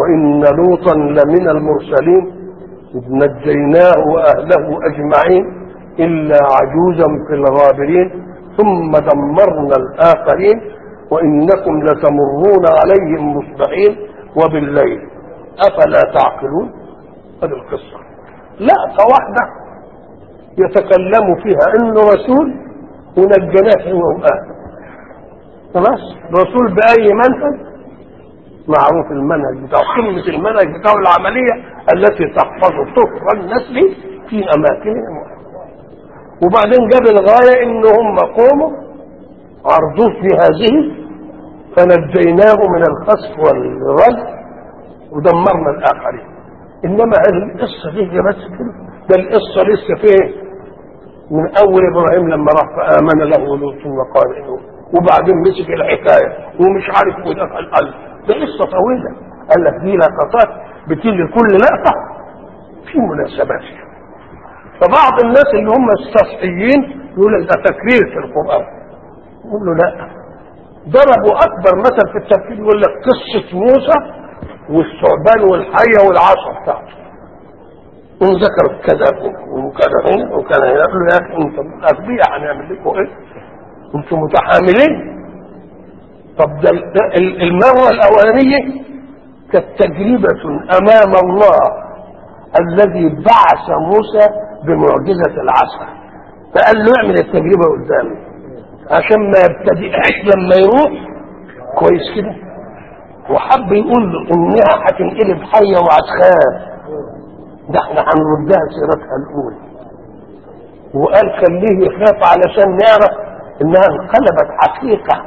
وإن لوطا لمن المرسلين إذ نجيناه وأهله أجمعين إلا عجوزا في الغابرين ثم دمرنا الآخرين وإنكم لتمرون عليهم مصبحين وبالليل أفلا تعقلون هذه القصة لقطة واحدة يتكلم فيها انه رسول ونجناه هو واهله خلاص رسول باي منهج معروف المنهج بتاعه قمه المنهج بتاعه العمليه التي تحفظ طفر النسل في اماكنهم وبعدين جاب الغايه ان هم قوموا عرضوه في هذه فنجيناه من الخسف والرد ودمرنا الاخرين انما هذه القصه دي بس كده ده القصه لسه فين من اول ابراهيم لما راح فامن له لوط وقال إنه وبعدين مسك الحكايه ومش عارف ودخل القلب ده قصه طويله قال لك دي لقطات بتيجي كل لقطه في مناسباتها فبعض الناس اللي هم السطحيين يقول لك ده تكرير في القران يقول له لا ضربوا اكبر مثل في التفكير يقول لك قصه موسى والثعبان والحيه والعصا بتاعته وذكر كذا وكذا هنا وكذا هنا قال له يا اخي انتم اغبياء هنعمل لكم ايه؟ انتم متحاملين طب ده المره الاولانيه كانت تجربه امام الله الذي بعث موسى بمعجزه العصا فقال له اعمل التجربه قدامي عشان ما يبتدئهاش لما يروح كويس كده وحب يقول له انها هتنقلب حيه وهتخاف ده احنا هنردها سيرتها الاولى وقال خليه يخاف علشان نعرف انها انقلبت حقيقه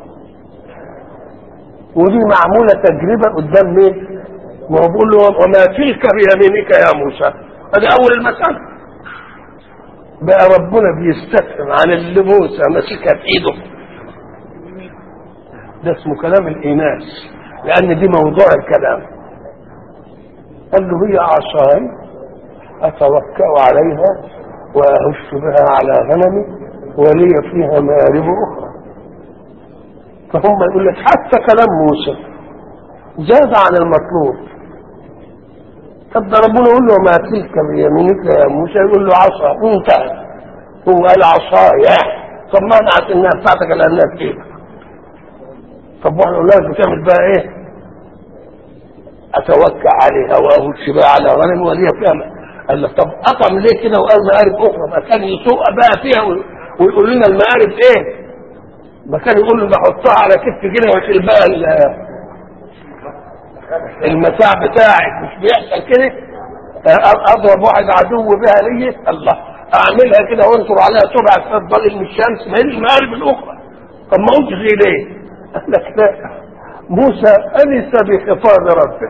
ودي معموله تجربه قدام مين؟ ما هو بيقول له وما تلك بيمينك يا موسى هذا اول المساله بقى ربنا بيستفهم عن اللي موسى ماسكها في ايده ده اسمه كلام الاناث لان دي موضوع الكلام قال له هي عصاي اتوكا عليها واهش بها على غنمي ولي فيها مآرب اخرى فهم يقول لك حتى كلام موسى زاد عن المطلوب طب ده ربنا يقول له ما تلك بيمينك يا موسى يقول له عصا انتهى هو قال عصايا طب ما انا انها بتاعتك لانها في ايدك طب واحنا قلنا بتعمل بقى ايه؟ اتوكا عليها واهش بها على غنم ولي فيها قال لك طب اطعم ليه كده وقال مآرب اخرى ما كان يسوق بقى فيها ويقول لنا المآرب ايه؟ ما كان يقول له بحطها على كتفي كده واشيل بقى المتاع بتاعي مش بيحصل كده اضرب واحد عدو بها لي الله اعملها كده وانصر عليها تبع تفضل من الشمس ما هي المآرب الاخرى طب ما قلتش زي ليه؟ قال لك لا موسى انس بخطاب ربه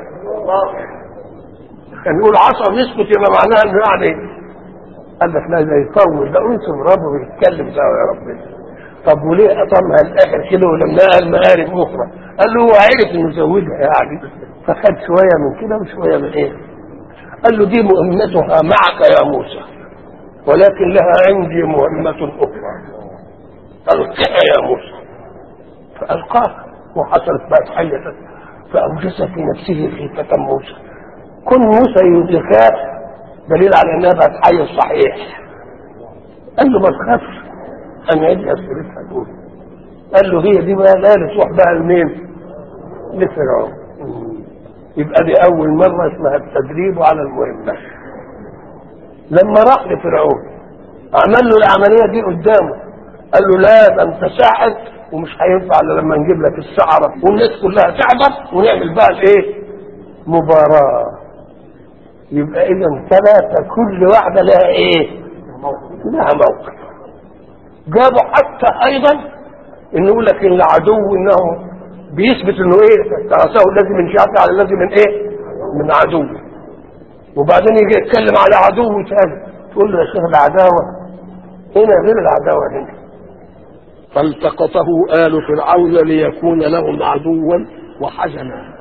كان يقول عصا نسكت يبقى معناها انه يعني قال لك لا ده يطول ده انس ربه بيتكلم سوا يا ربنا طب وليه اطمها الاخر كده ولما قال مآرب اخرى قال له هو عرف انه زوجها يعني فخد شويه من كده وشويه من ايه قال له دي مهمتها معك يا موسى ولكن لها عندي مهمة أخرى ألقها يا موسى فألقاها وحصلت بقت حية فأوجس في نفسه خيفة موسى كن موسى يخاف دليل على انها بقت حية صحيح قال له ما تخافش انا ادي اسئلتها الاولى قال له هي دي بقى لا تروح بقى لمين؟ لفرعون يبقى دي اول مره اسمها التدريب على المهمه لما راح لفرعون عمل له العمليه دي قدامه قال له لا ده انت ساحر ومش هينفع الا لما نجيب لك السعره والناس كلها تحضر ونعمل بقى الايه؟ مباراه يبقى اذا ثلاثه كل واحده لها ايه؟ لها موقف جابوا حتى ايضا انه يقول لك ان العدو انه بيثبت انه ايه تعصاه الذي من شعبه على الذي من ايه من عدو وبعدين يجي يتكلم على عدو ثاني تقول له يا شيخ العداوه هنا غير العداوه هنا فالتقطه آل فرعون ليكون لهم عدوا وحزنا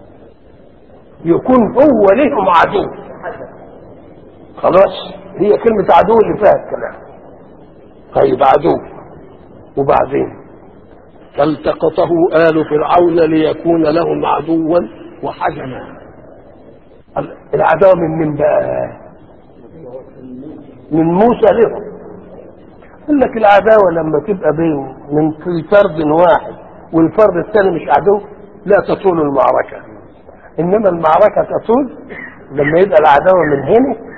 يكون هو لهم عدو خلاص هي كلمة عدو اللي فيها الكلام طيب عدو وبعدين فالتقطه آل فرعون ليكون لهم عدوا وحزنا العداوه من من بقى من موسى لهم قال لك العداوه لما تبقى بين من في فرد واحد والفرد الثاني مش عدو لا تطول المعركه انما المعركه تطول لما يبقى العداوه من هنا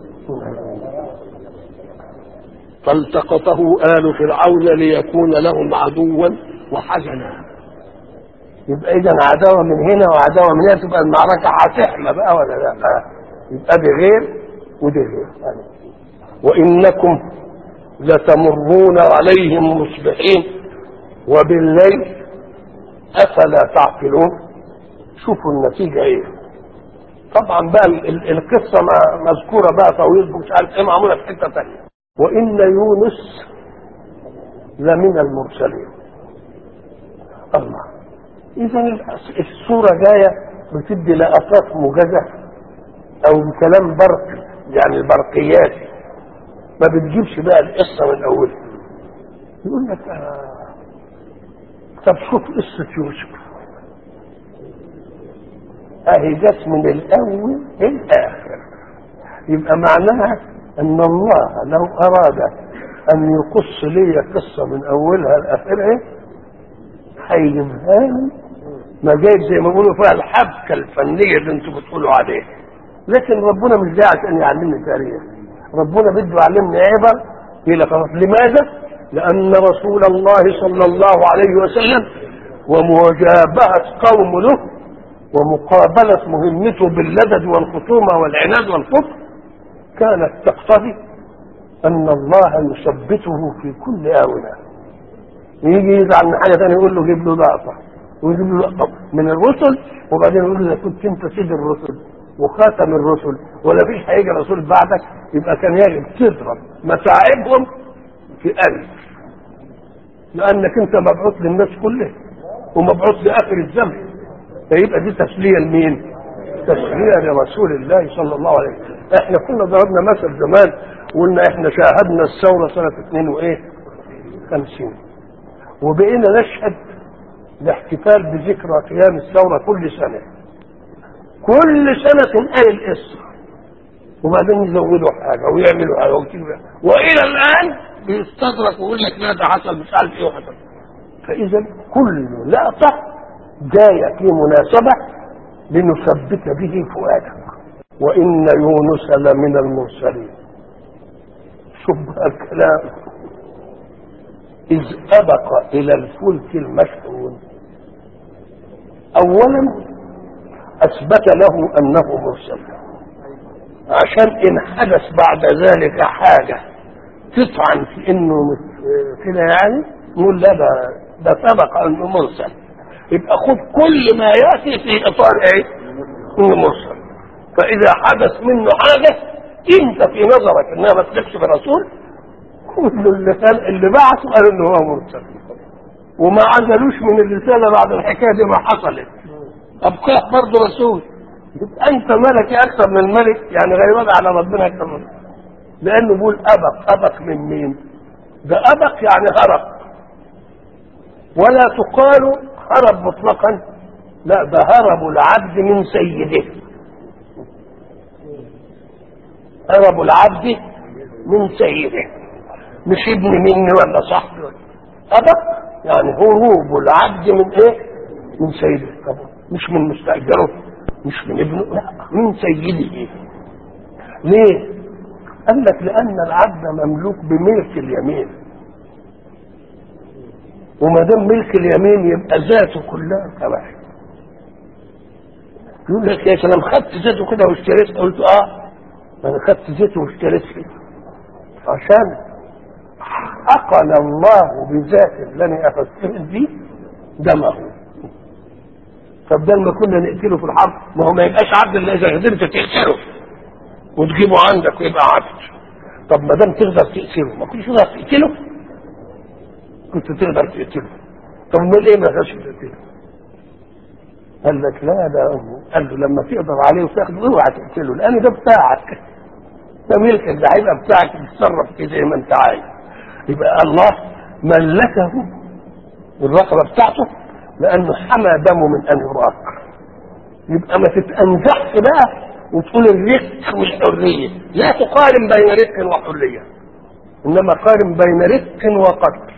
فالتقطه آل فرعون ليكون لهم عدوا وحزنا يبقى إذا عداوة من هنا وعداوة من هنا تبقى المعركة هتحمى بقى ولا لا؟ يبقى دي غير ودي غير وإنكم لتمرون عليهم مصبحين وبالليل أفلا تعقلون شوفوا النتيجة إيه طبعا بقى ال- ال- القصة ما- مذكورة بقى طويل مش عارف إيه معمولة في حتة تانية وإن يونس لمن المرسلين الله إذا الصورة جاية بتدي لقطات موجزة أو كلام برقي يعني برقياتي ما بتجيبش بقى القصة من أولها يقول لك آه طب شوف قصة يوسف أهي جت من الأول للآخر يبقى معناها أن الله لو أراد أن يقص لي قصة من أولها لآخرها هيجيبها لي ما جايب زي ما بيقولوا فيها الحبكة الفنية اللي انتوا بتقولوا عليها لكن ربنا مش جاي عشان يعلمني تاريخ ربنا بده يعلمني عبر الى خلاص لماذا؟ لأن رسول الله صلى الله عليه وسلم ومجابهة قوم له ومقابلة مهمته باللدد والخصومة والعناد والكفر كانت تقتضي أن الله يثبته في كل آونة يجي يزعل من حاجة ثانية يقول له جيب له لقطة ويجيب له لقطة من الرسل وبعدين يقول له إذا كنت أنت سيد الرسل وخاتم الرسل ولا فيش هيجي رسول بعدك يبقى كان يجب تضرب متاعبهم في ألف لأنك أنت مبعوث للناس كلها ومبعوث لآخر الزمن فيبقى دي تسلية لمين؟ تسلية لرسول الله صلى الله عليه وسلم احنا كنا ضربنا مثل زمان وقلنا احنا شاهدنا الثورة سنة 2 وايه؟ 50 وبقينا نشهد الاحتفال بذكرى قيام الثورة كل سنة كل سنة تنقل القصة وبعدين يزودوا حاجة ويعملوا حاجة وكده وإلى الآن بيستدرك ويقول لك لا ده حصل مش عارف إيه وحصل فإذا كل لقطة جاية في مناسبة لنثبت به فؤادك وإن يونس لمن المرسلين شوف بقى الكلام إذ أبق إلى الفلك المشحون أولا أثبت له أنه مرسل عشان إن حدث بعد ذلك حاجة تطعن في إنه مت- كده يعني نقول لا ده ده سبق أنه مرسل يبقى خذ كل ما يأتي في إطار إيه؟ إنه مرسل فإذا حدث منه حاجة أنت في نظرك إنها ما تليقش برسول كل اللي كان اللي بعثه قالوا إنه هو مرسل وما عزلوش من الرسالة بعد الحكاية دي ما حصلت أبقاه برضه رسول يبقى أنت ملكي أكثر من الملك يعني غيبان على ربنا أكثر من لأنه بيقول أبق أبق من مين؟ ده أبق يعني هرب ولا تقال هرب مطلقا لا ده هرب العبد من سيده هرب العبد من سيده مش ابن مني ولا صاحبي ولا أبق يعني هروب العبد من ايه؟ من سيده طبعا مش من مستأجره مش من ابنه لا من سيده ليه؟ قال لك لأن العبد مملوك بملك اليمين وما دام ملك اليمين يبقى ذاته كلها كواحد يقول لك يا سلام خدت ذاته كده واشتريت قلت اه انا خدت ذاته واشتريت فيه عشان أقل الله بذاته اللي انا افسر دي دمه طب ده لما كنا نقتله في الحرب ما هو ما يبقاش عبد الا اذا قدرت تقتله وتجيبه عندك ويبقى عبد طب ما دام تقدر تقتله ما كنتش تقدر تقتله كنت تقدر تقتله طب امال ايه ما فيهاش تقتله قال لك لا ده قال له لما تقدر عليه وتاخده اوعى تقتله لان ده بتاعك ده ملكك ده هيبقى بتاعك تتصرف فيه زي ما انت عايز يبقى الله ملكه الرقبه بتاعته لانه حمى دمه من ان يراق يبقى ما تتأنزحش بقى وتقول الرق والحرية لا تقارن بين رق وحرية إنما قارن بين رق وقتل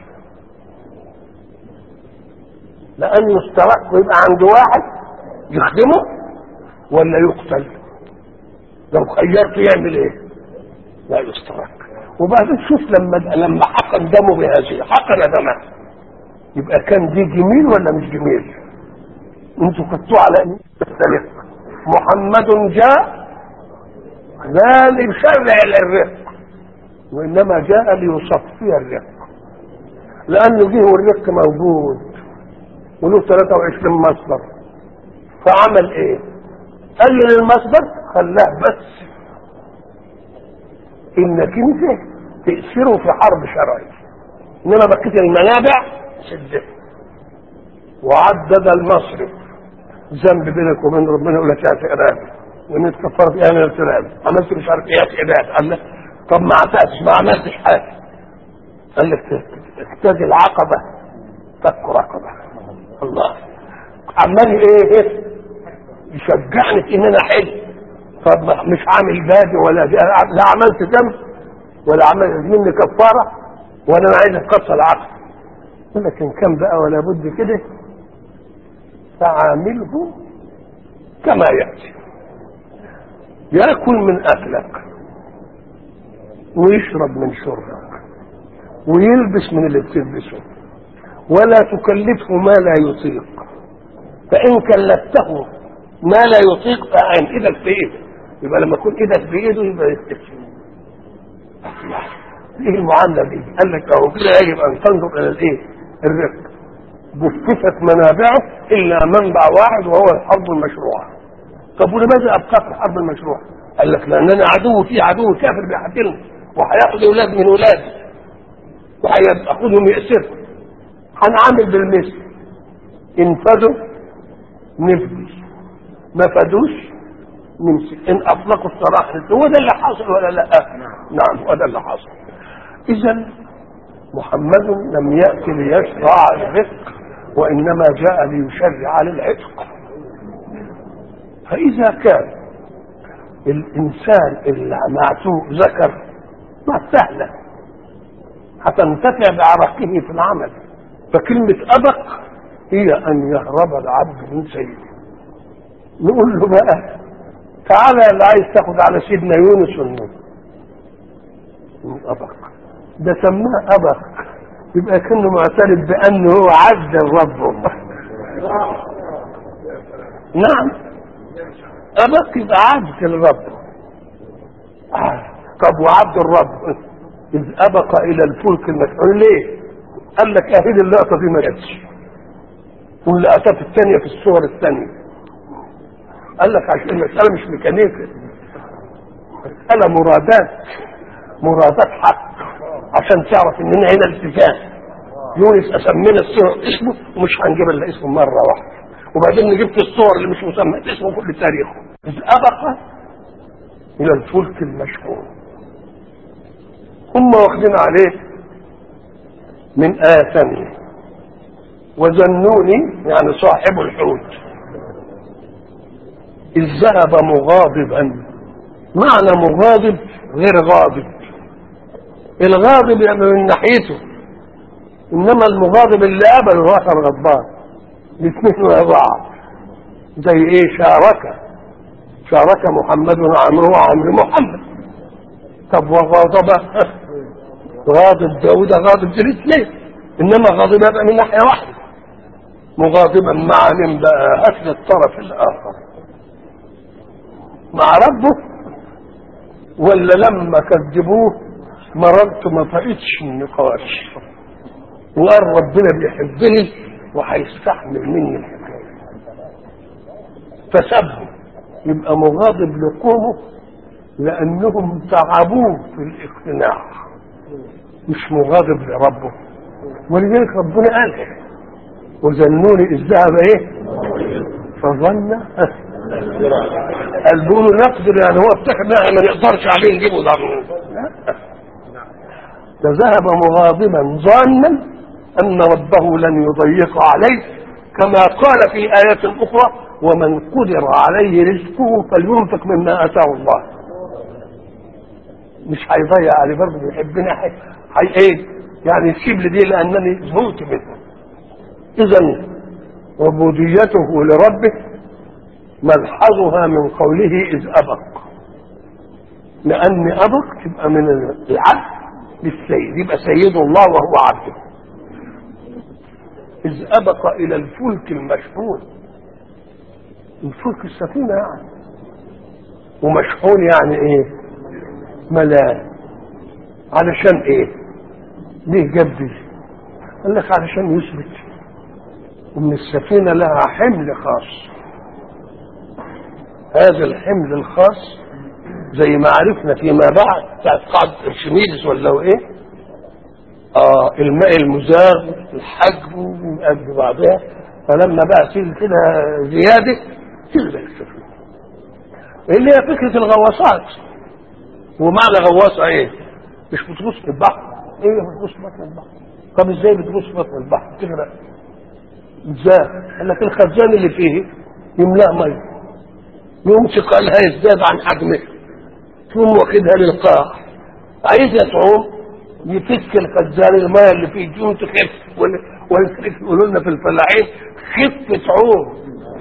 لأنه استرق ويبقى عند واحد يخدمه ولا يقتل لو خيرته يعمل ايه؟ لا يسترك وبعدين شوف لما لما حقن دمه بهذه حقن دمه يبقى كان دي جميل ولا مش جميل؟ انتوا خدتوه على ان يسترق محمد جاء لا ليشرع الرق وانما جاء ليصفي الرق لانه جه والرق موجود وله 23 مصدر فعمل ايه؟ قلل المصدر خلاه بس انك انت تأثره في حرب شرعي انما بقيت المنابع سده وعدد المصرف ذنب بينك وبين ربنا يقول لك يا ارادي وان اتكفرت ايه من الارادي عملت مش عارف ايه ارادي قال لك طب ما عتقتش ما عملتش حاجه قال لك اجتاز العقبه فك رقبه الله عمال ايه ايه يشجعني في ان انا حلو طب مش عامل بادي ولا لا عملت ذنب ولا عملت مني كفاره ولا انا عايز اكسر العقل لكن كم بقى ولا بد كده فعامله كما ياتي ياكل من اكلك ويشرب من شربك ويلبس من اللي بتلبسه ولا تكلفه ما لا يطيق فان كلفته ما لا يطيق فعين ايدك في ايده يبقى لما يكون ايدك في ايده يبقى يستكفي ايه المعامله دي؟ قال لك اهو كده يجب ان تنظر الى الايه؟ الرق بفتت منابعه الا منبع واحد وهو الحرب المشروعه. طب ولماذا ابقى في الحرب المشروعه؟ قال لك لاننا عدو في عدو كافر بيحتلنا وهياخد اولاد من اولادي وهياخدهم يأسرهم هنعامل بالمثل ان فدوا نفدي ما فدوش نمسك ان اطلقوا السراح هو ده اللي حاصل ولا لا؟ نعم هو ده اللي حاصل. اذا محمد لم يأتي ليشرع الرفق وإنما جاء ليشرع للعتق فإذا كان الإنسان اللي معتوه ذكر ما سهلة هتنتفع بعرقه في العمل فكلمة أبق هي أن يهرب العبد من سيده نقول له بقى تعالى اللي عايز تاخد على سيدنا يونس والنور أبق ده سماه أبق يبقى كأنه معترف بأنه هو عبد الرب نعم أبق يبقى عبد الرب آه. طب وعبد الرب إذ أبق إلى الفلك المسحور ليه؟ قال لك أهيد اللقطة دي ما جاتش واللقطات الثانية في الصور الثانية قال لك عشان المسألة مش ميكانيكا مسألة مرادات مرادات حق عشان تعرف اننا هنا التزام يونس اسمينا الصور اسمه ومش هنجيب الا اسمه مره واحده وبعدين جبت الصور اللي مش مسمى اسمه كل تاريخه اذ ابق الى الفلك المشحون هم واخدين عليه من آية ثانية وذنوني يعني صاحب الحوت إذ ذهب مغاضبا معنى مغاضب غير غاضب الغاضب يعني من ناحيته انما المغاضب اللي قبله هو كان غضبان الاثنين ورا بعض زي ايه شارك شارك محمد وعمره وعمر محمد طب وغاضب غاضب ده وده غاضب ده الاثنين انما غاضب يبقى من ناحيه واحده مغاضبا مع من بقى هات الطرف الاخر مع ربه ولا لما كذبوه مررت ما طقتش النقاش وقال ربنا بيحبني وهيستحمل مني الحكايه فسبه يبقى مغاضب لقومه لانهم تعبوه في الاقتناع مش مغاضب لربه ولذلك ربنا قال وذنوني اذ ذهب ايه فظن قال بيقولوا نقدر يعني هو افتكر ما نقدرش عليه نجيبه ضرر فذهب مغاضبا ظانا ان ربه لن يضيق عليه كما قال في آية أخرى ومن قدر عليه رزقه فلينفق مما اتاه الله مش هيضيع علي برضه بيحبنا هي هي- ايه يعني يسيب لي دي لانني زهقت منه اذا عبوديته لربه ملحظها من قوله اذ ابق لان ابق تبقى من العبد للسيد يبقى سيد الله وهو عبده اذ ابق الى الفلك المشحون الفلك السفينه يعني ومشحون يعني ايه ملان علشان ايه ليه جاب دي قال لك علشان يثبت ان السفينه لها حمل خاص هذا الحمل الخاص زي ما عرفنا فيما بعد بتاعت قاعدة ارشميدس ولا هو ايه اه الماء المزاغ الحجم قد بعضها فلما بقى تيجي كده زياده تغرق السفينه اللي هي فكره الغواصات ومعنى غواصه ايه؟ مش بتغوص في البحر ايه بتغوص في بطن البحر طب ازاي بتغوص في بطن البحر تغرق ازاي؟ قال لك الخزان اللي فيه يملاه ميه يوم ثقلها يزداد عن حجمه ثم واخدها للقاع عايزها تعوم يفك الخزان الميه اللي فيه تقوم تخف ولذلك يقولوا لنا في الفلاحين خف تعوم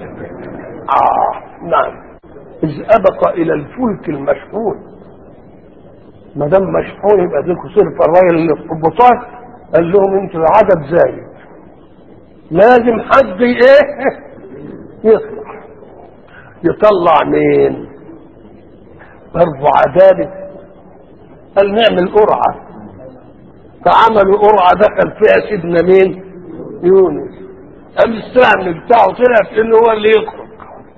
اه نعم اذ ابق الى الفلك المشحون ما دام مشحون يبقى ديكوا صرف الراجل اللي في القبطان قال لهم انتوا العدد زايد لازم حد ايه يطلع يطلع مين برضه عداله قال نعمل قرعه فعملوا قرعه دخل فيها سيدنا مين يونس قام السهم بتاعه طلع في انه هو اللي يخرج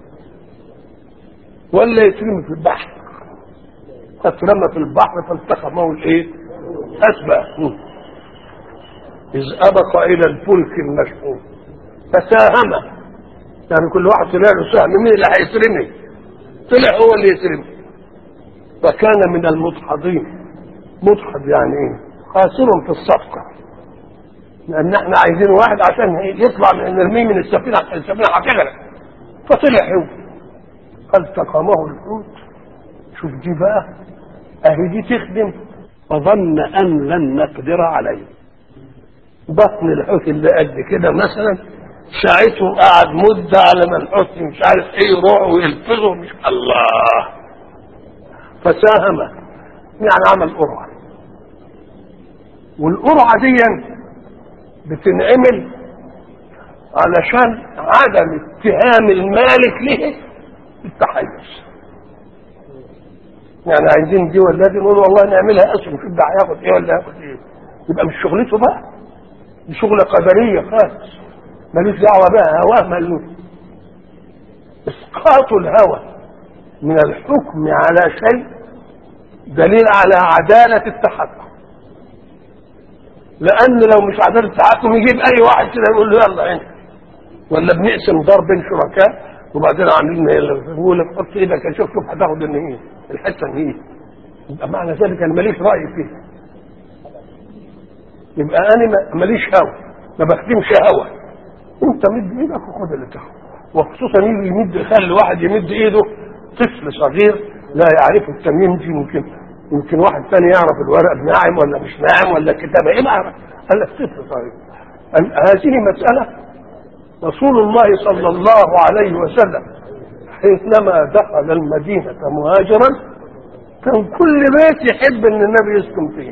ولا يترمي في البحر اترمى في البحر فالتقمه الايه اسبق اذ ابق الى الفلك المشحون فساهم يعني كل واحد طلع له سهم مين اللي هيترمي طلع هو اللي يترمي فكان من المدحضين مدحض يعني ايه خاسر في الصفقه لان احنا عايزين واحد عشان يطلع من نرميه من السفينه عشان السفينه هتغرق فطلع هو فالتقمه الحوت شوف دي بقى اهي دي تخدم فظن ان لن نقدر عليه بطن الحوت اللي قد كده مثلا ساعته قعد مدة على ما الحوت مش عارف ايه يروح ويلفظه مش الله فساهم يعني عمل قرعة والقرعة دي بتنعمل علشان عدم اتهام المالك له بالتحيز يعني عايزين دي ولا دي نقول والله نعملها اسهم شوف ده هياخد ايه ولا هياخد ايه يبقى مش شغلته بقى دي شغله قدريه خالص ملوش دعوه بقى هواه ملوش اسقاط الهوى من الحكم على شيء دليل على عداله التحكم لان لو مش عداله التحكم يجيب اي واحد كده يقول له يلا انت ولا بنقسم دار بين شركاء وبعدين عاملين يقول لك حط ايدك شوف شوف هتاخد النهيه الحته النهيه يبقى معنى ذلك انا ماليش راي فيه يبقى انا ماليش هوى ما بخدمش هوى انت مد ايدك وخد اللي تاخده وخصوصا يجي يمد يخلي واحد يمد ايده طفل صغير لا يعرف التمييز دي يمكن يمكن واحد ثاني يعرف الورق ناعم ولا مش ناعم ولا الكتابه ايه ما يعرف قال لك طفل صغير هذه مساله رسول الله صلى الله عليه وسلم حينما دخل المدينة مهاجرا كان كل بيت يحب ان النبي يسكن فيه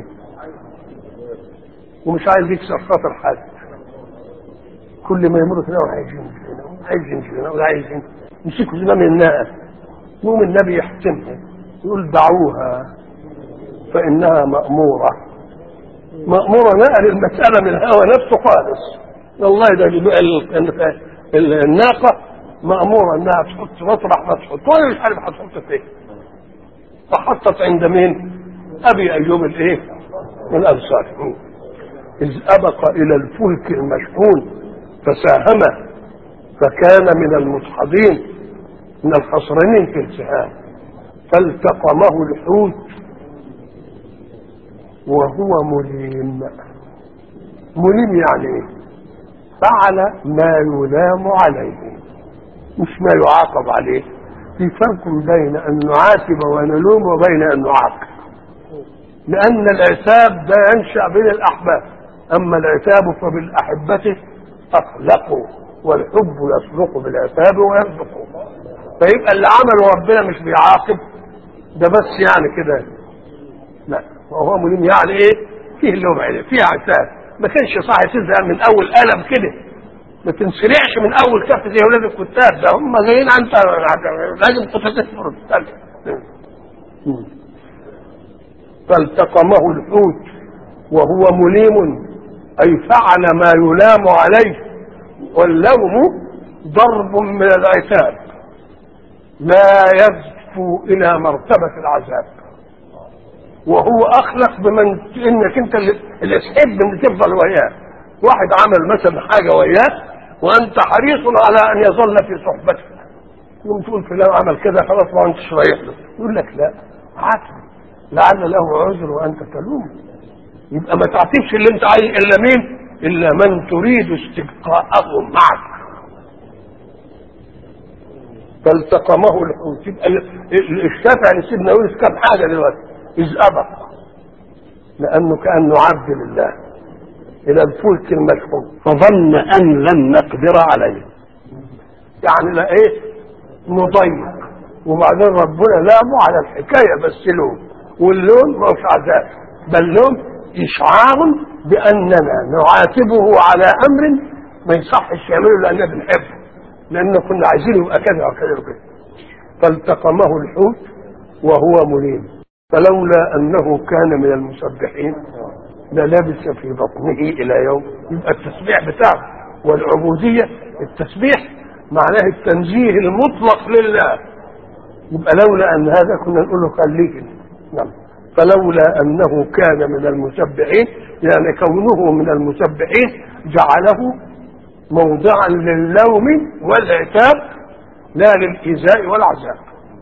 ومش عايز يكسر خاطر حد كل ما يمر كده عايز يمشي هنا وعايز يمشي هنا وعايز يمشي يمسكوا زمام الناقة يقوم النبي يحتمها يقول دعوها فإنها مأمورة مأمورة نقل المسألة من الهوى نفسه خالص والله ده الناقة مأمورة انها تحط مطرح ما تحط وانا مش عارف هتحط فين فحطت عند مين؟ ابي ايوب الايه؟ الانصاري اذ ابق الى الفلك المشحون فساهم فكان من المدحضين من الخسرانين في السهام فالتقمه الحوت وهو مليم مليم يعني ايه؟ فعل ما يلام عليه مش ما يعاقب عليه في فرق بين أن نعاتب ونلوم وبين أن نعاقب لأن العتاب ده ينشأ بين الأحباب أما العتاب فبالأحبة أخلقوا والحب يصدق بالعتاب ويصدقه فيبقى اللي عمله ربنا مش بيعاقب ده بس يعني كده لا وهو مليم يعني ايه فيه لوم عليه فيه عتاب ما كانش صح تزهق من اول قلم كده ما تنسرعش من اول كف زي اولاد الكتاب ده هم جايين انت لازم تتصبر فالتقمه الحوت وهو مليم اي فعل ما يلام عليه واللوم ضرب من العتاب لا يزفو الى مرتبه العذاب وهو اخلق بمن انك انت اللي تحب ان تفضل وياه واحد عمل مثلا حاجه وياه وانت حريص على ان يظل في صحبتك يوم تقول فلان عمل كده خلاص ما انتش رايح له يقول لك لا عاتب لعل له عذر وانت تلوم يبقى ما تعتبش اللي انت عايز الا مين الا من تريد استبقاءه معك فالتقمه الحوت يبقى الشافعي لسيدنا يونس كم حاجه دلوقتي اذ ابق لانه كانه عبد لله الى الفلك المشحون فظن ان لن نقدر عليه يعني لا ايه نضيق وبعدين ربنا لامه على الحكايه بس لوم واللوم مش عذاب بل لوم اشعار باننا نعاتبه على امر ما يصحش يعمله لاننا بنحبه لان كنا عايزين يبقى كذا وكذا وكذا فالتقمه الحوت وهو مليم فلولا انه كان من المسبحين للبس في بطنه الى يوم يبقى التسبيح بتاعه والعبوديه التسبيح معناه التنزيه المطلق لله يبقى لولا ان هذا كنا نقول له خليك نعم فلولا انه كان من المسبحين يعني كونه من المسبحين جعله موضعا للوم والعتاب لا للايذاء والعذاب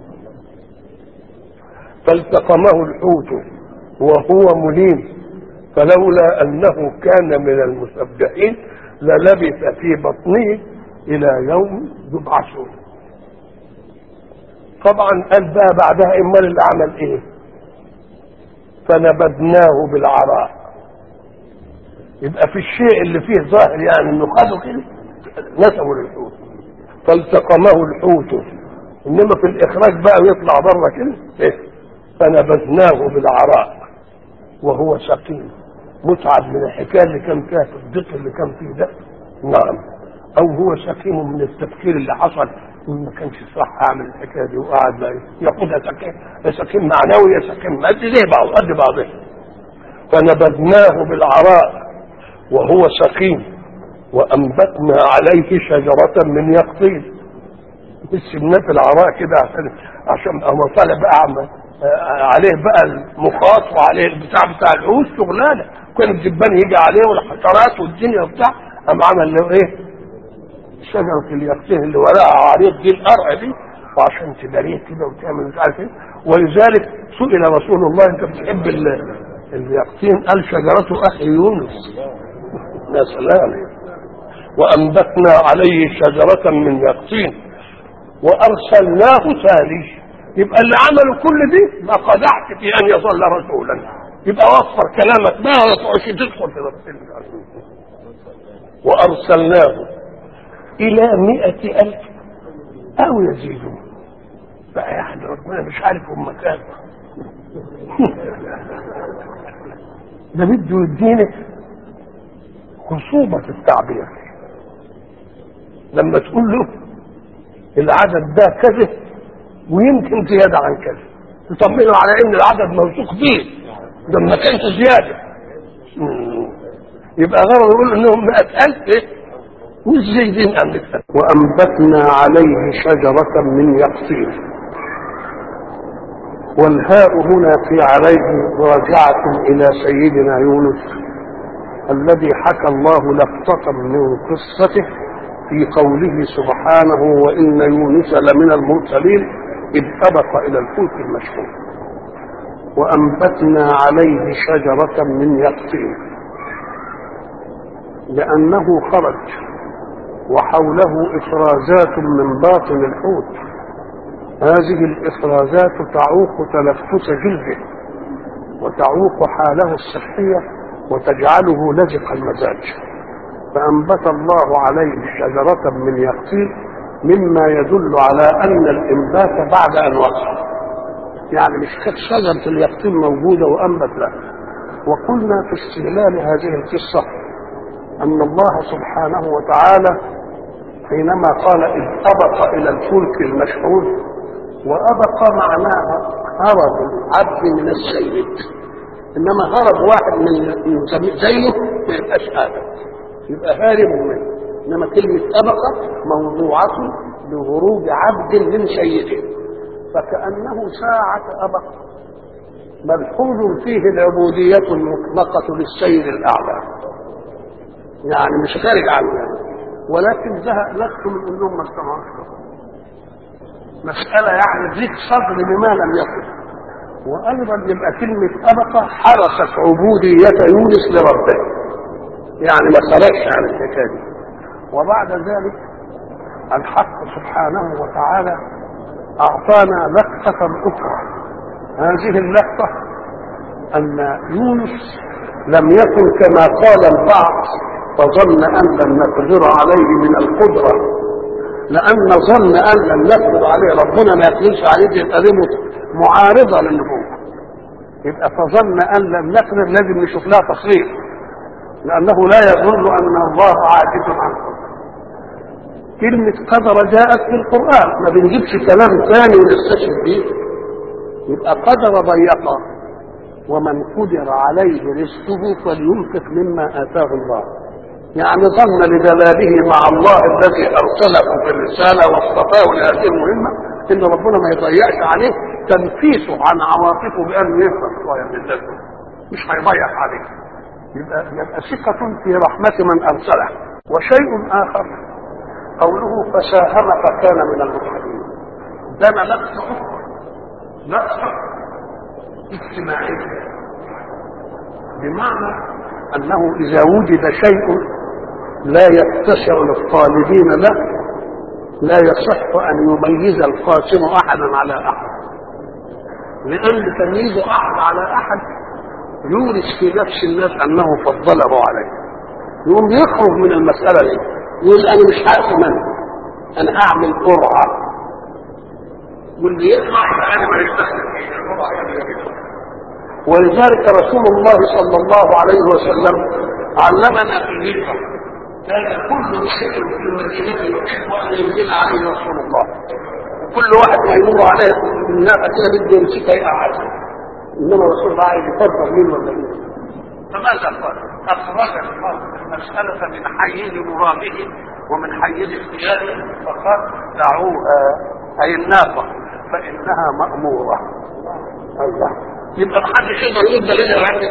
فالتقمه الحوت وهو مليم فلولا انه كان من المسبحين للبث في بطنه الى يوم يبعثون طبعا قال بقى بعدها امال اللي عمل ايه فنبذناه بالعراء يبقى في الشيء اللي فيه ظاهر يعني انه خده كده نسبه للحوت فالتقمه الحوت انما في الاخراج بقى ويطلع بره كده إيه؟ فنبذناه بالعراء وهو سقيم متعب من الحكايه اللي كان فيها في الضيق اللي كان فيه ده نعم او هو سقيم من التفكير اللي حصل ما كانش صح اعمل الحكايه دي وقعد بقى ياخدها سقيم يا سقيم معنوي يا سقيم قد زي بعض قد بعضها فنبذناه بالعراء وهو سقيم وانبتنا عليه شجره من يقطين سيبناه في العراء كده عشان عشان هو طالع بقى عم عليه بقى المخاط وعليه البتاع بتاع العوش شغلانه كان الدبان يجي عليه والحشرات والدنيا وبتاع قام عمل له ايه؟ شجره اليقطين اللي وراها عريض دي القرع دي وعشان تداريه كده وتعمل مش عارف ايه ولذلك سئل رسول الله انت بتحب اليقطين قال شجرته اخي يونس يا سلام وانبتنا عليه شجره من يقطين وارسلناه ثاني يبقى اللي عملوا كل دي ما قدحت في ان يظل رسولا يبقى وفر كلامك ما تقعدش تدخل في رسول وارسلناه الى مئة الف او يزيدون بقى يعني ربنا مش عارف هم كام ده بده يدينا خصوبة التعبير لما تقول له العدد ده كذا ويمكن زيادة عن كذا تطمنه على ان العدد موثوق فيه ده ما كانش زيادة يبقى غرض يقول انهم مئة ألف ايه مش زايدين عن مثل وأنبتنا عليه شجرة من يقطين والهاء هنا في عليه راجعة إلى سيدنا يونس الذي حكى الله لقطة من قصته في قوله سبحانه وإن يونس لمن المرسلين إذ أبق إلى الفلك المشحون وأنبتنا عليه شجرة من يقطين لأنه خرج وحوله افرازات من باطن الحوت هذه الافرازات تعوق تنفس جلده وتعوق حاله الصحيه وتجعله لزق المزاج فانبت الله عليه شجره من يقطين مما يدل على ان الانبات بعد ان وقع يعني مش كانت شجره اليقطين موجوده وانبت لا وقلنا في استهلال هذه القصه ان الله سبحانه وتعالى حينما قال اذ ابق الى الفلك المشحون وابق معناها هرب العبد من السيد انما هرب واحد من زيه ما يبقاش هذا يبقى هارب منه انما كلمه ابق موضوعه لهروب عبد من سيده فكانه ساعه ابق ملحوظ فيه العبوديه المطلقه للسيد الاعلى يعني مش خارج عنه يعني. ولكن زهق نفسه من انهم ما استمعوش مسألة يعني ضيق صدر لما لم يكن وأيضا يبقى كلمة أبقى حرست عبودية يونس لربه يعني ما خرجش عن الحكاية دي وبعد ذلك الحق سبحانه وتعالى أعطانا لقطة أخرى هذه اللقطة أن يونس لم يكن كما قال البعض فظن أن لم نقدر عليه من القدرة لأن ظن أن لم نقدر عليه ربنا ما يقدرش عليه يبقى دي معارضة للنبوة يبقى فظن أن لم نقدر لازم نشوف لها تصريف لأنه لا يظن أن الله عاجز عنه كلمة قدر جاءت في القرآن ما بنجيبش كلام ثاني ونستشهد به يبقى قدر ضيقا ومن قدر عليه رزقه فلينفق مما آتاه الله يعني ظن لجلاله مع الله الذي ارسله في الرساله واصطفاه لهذه المهمه ان ربنا ما يضيعش عليه تنفيسه عن عواطفه بان يفرح شويه من ذاته مش هيضيع عليه يبقى يبقى ثقة في رحمة من أرسله وشيء آخر قوله فساهم فكان من المضحكين ده لقطة أخرى لقطة اجتماعية بمعنى أنه إذا وجد شيء لا يتسع للطالبين له لا يصح ان يميز القاسم احدا على احد لان تمييز احد على احد يورث في نفس الناس انه فضله عليه يقوم يخرج من المساله دي يقول انا مش هقسم انا انا هعمل قرعه واللي يطلع يبقى انا ماليش دخل فيه القرعه هي ولذلك رسول الله صلى الله عليه وسلم علمنا في الهجره كان كل مسلم في المدينة يحب أن ينزل عليه رسول الله وكل واحد ما يمر عليه الناقة كده بده يمسكها يقعد إنما رسول الله عايز يفضل مين ولا مين فماذا قال؟ أخرج المسألة من حيز مراده ومن حيز اختياره فقال دعوها أي الناقة فإنها مأمورة الله يبقى ما حدش يقدر يقول دليل عندك